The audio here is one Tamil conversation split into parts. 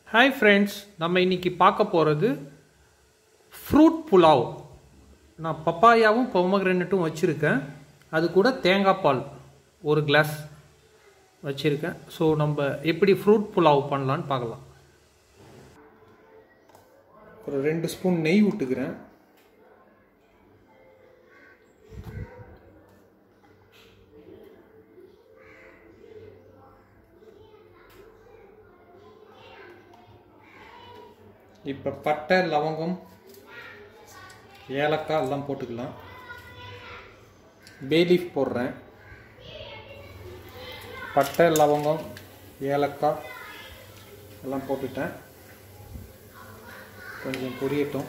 ஹாய் ஃப்ரெண்ட்ஸ் நம்ம இன்னைக்கு பார்க்க போகிறது ஃப்ரூட் புலாவ் நான் பப்பாயாவும் பொமக்ரெனட்டும் வச்சுருக்கேன் அது கூட தேங்காய் பால் ஒரு கிளாஸ் வச்சுருக்கேன் ஸோ நம்ம எப்படி ஃப்ரூட் புலாவ் பண்ணலான்னு பார்க்கலாம் ஒரு ரெண்டு ஸ்பூன் நெய் விட்டுக்கிறேன் இப்போ பட்டை லவங்கம் ஏலக்காய் எல்லாம் போட்டுக்கலாம் பேலீஃப் போடுறேன் பட்டை லவங்கம் ஏலக்காய் எல்லாம் போட்டுட்டேன் கொஞ்சம் பொரியட்டும்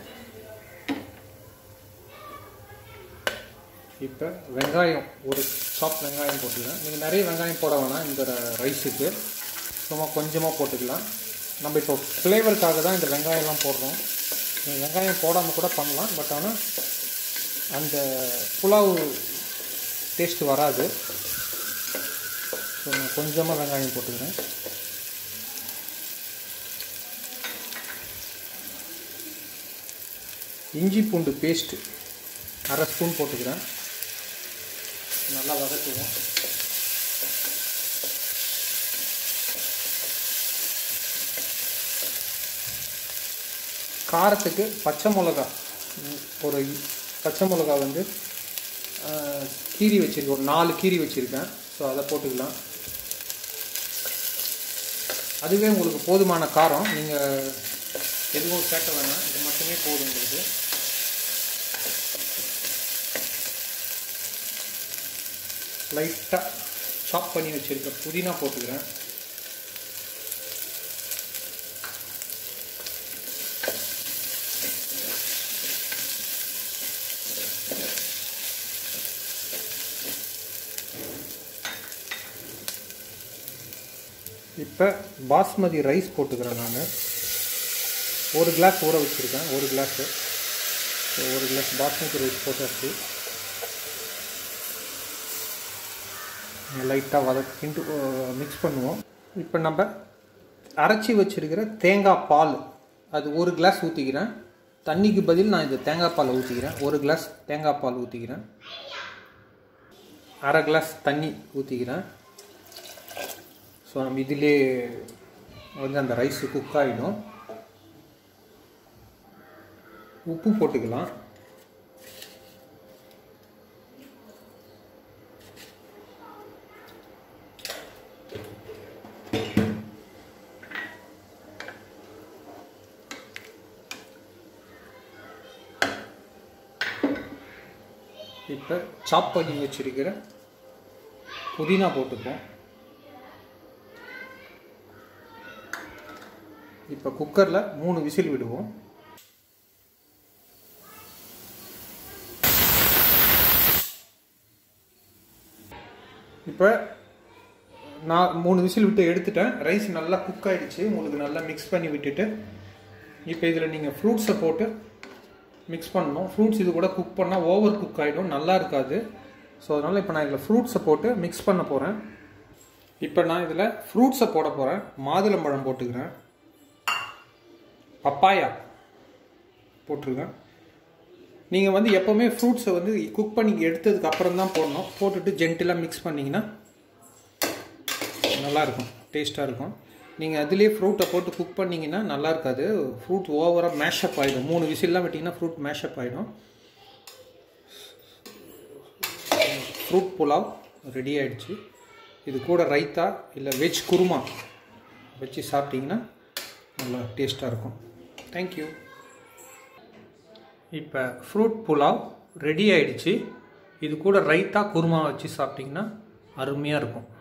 இப்போ வெங்காயம் ஒரு சாப் வெங்காயம் போட்டுக்கலாம் நீங்கள் நிறைய வெங்காயம் போட வேணாம் இந்த ரைஸுக்கு சும்மா கொஞ்சமாக போட்டுக்கலாம் நம்ம இப்போ ஃப்ளேவருக்காக தான் இந்த வெங்காயம்லாம் போடுறோம் நீங்கள் வெங்காயம் போடாமல் கூட பண்ணலாம் பட் ஆனால் அந்த புலாவ் டேஸ்ட் வராது ஸோ நான் கொஞ்சமாக வெங்காயம் போட்டுக்கிறேன் இஞ்சி பூண்டு பேஸ்ட்டு அரை ஸ்பூன் போட்டுக்கிறேன் நல்லா வதக்குவோம் காரத்துக்கு பச்சை மிளகா ஒரு பச்சை மிளகா வந்து கீரி வச்சுருக்கேன் ஒரு நாலு கீரி வச்சுருக்கேன் ஸோ அதை போட்டுக்கலாம் அதுவே உங்களுக்கு போதுமான காரம் நீங்கள் எதுவும் சேர்க்க வேணாம் இது மட்டுமே போதும் உங்களுக்கு லைட்டாக சாப் பண்ணி வச்சுருக்க புதினா போட்டுக்கிறேன் இப்போ பாஸ்மதி ரைஸ் போட்டுக்கிறேன் நான் ஒரு கிளாஸ் ஊற வச்சுருக்கேன் ஒரு கிளாஸு ஒரு கிளாஸ் பாஸ்மதி ரைஸ் போட்டாச்சு லைட்டாக வதக்கிட்டு மிக்ஸ் பண்ணுவோம் இப்போ நம்ம அரைச்சி வச்சுருக்கிற தேங்காய் பால் அது ஒரு கிளாஸ் ஊற்றிக்கிறேன் தண்ணிக்கு பதில் நான் இந்த தேங்காய் பால் ஊற்றிக்கிறேன் ஒரு கிளாஸ் தேங்காய் பால் ஊற்றிக்கிறேன் அரை கிளாஸ் தண்ணி ஊற்றிக்கிறேன் ஸோ நம்ம இதிலே வந்து அந்த ரைஸு குக் ஆகிடும் உப்பு போட்டுக்கலாம் இப்போ சாப் பண்ணி வச்சிருக்கிற புதினா போட்டுப்போம் இப்போ குக்கரில் மூணு விசில் விடுவோம் இப்போ நான் மூணு விசில் விட்டு எடுத்துட்டேன் ரைஸ் நல்லா குக் ஆகிடுச்சு உங்களுக்கு நல்லா மிக்ஸ் பண்ணி விட்டுட்டு இப்போ இதில் நீங்கள் ஃப்ரூட்ஸை போட்டு மிக்ஸ் பண்ணணும் ஃப்ரூட்ஸ் இது கூட குக் பண்ணால் ஓவர் குக் ஆகிடும் நல்லா இருக்காது ஸோ அதனால் இப்போ நான் இதில் ஃப்ரூட்ஸை போட்டு மிக்ஸ் பண்ண போகிறேன் இப்போ நான் இதில் ஃப்ரூட்ஸை போட போகிறேன் மாதுளம்பழம் போட்டுக்கிறேன் பப்பாயா போட்டிருக்கேன் நீங்கள் வந்து எப்போவுமே ஃப்ரூட்ஸை வந்து குக் பண்ணி எடுத்ததுக்கு அப்புறம் தான் போடணும் போட்டுட்டு ஜென்டிலாக மிக்ஸ் பண்ணிங்கன்னா நல்லாயிருக்கும் டேஸ்ட்டாக இருக்கும் நீங்கள் அதுலேயே ஃப்ரூட்டை போட்டு குக் பண்ணிங்கன்னா நல்லா இருக்காது ஃப்ரூட் ஓவராக மேஷப் ஆகிடும் மூணு விசில்லாம் விட்டிங்கன்னா ஃப்ரூட் மேஷப் ஆகிடும் ஃப்ரூட் புலாவ் ரெடி ஆகிடுச்சு இது கூட ரைத்தா இல்லை வெஜ் குருமா வச்சு சாப்பிட்டிங்கன்னா நல்லா டேஸ்ட்டாக இருக்கும் தேங்க்யூ இப்போ ஃப்ரூட் புலாவ் ரெடி ஆயிடுச்சு இது கூட ரைத்தா குருமா வச்சு சாப்பிட்டிங்கன்னா அருமையாக இருக்கும்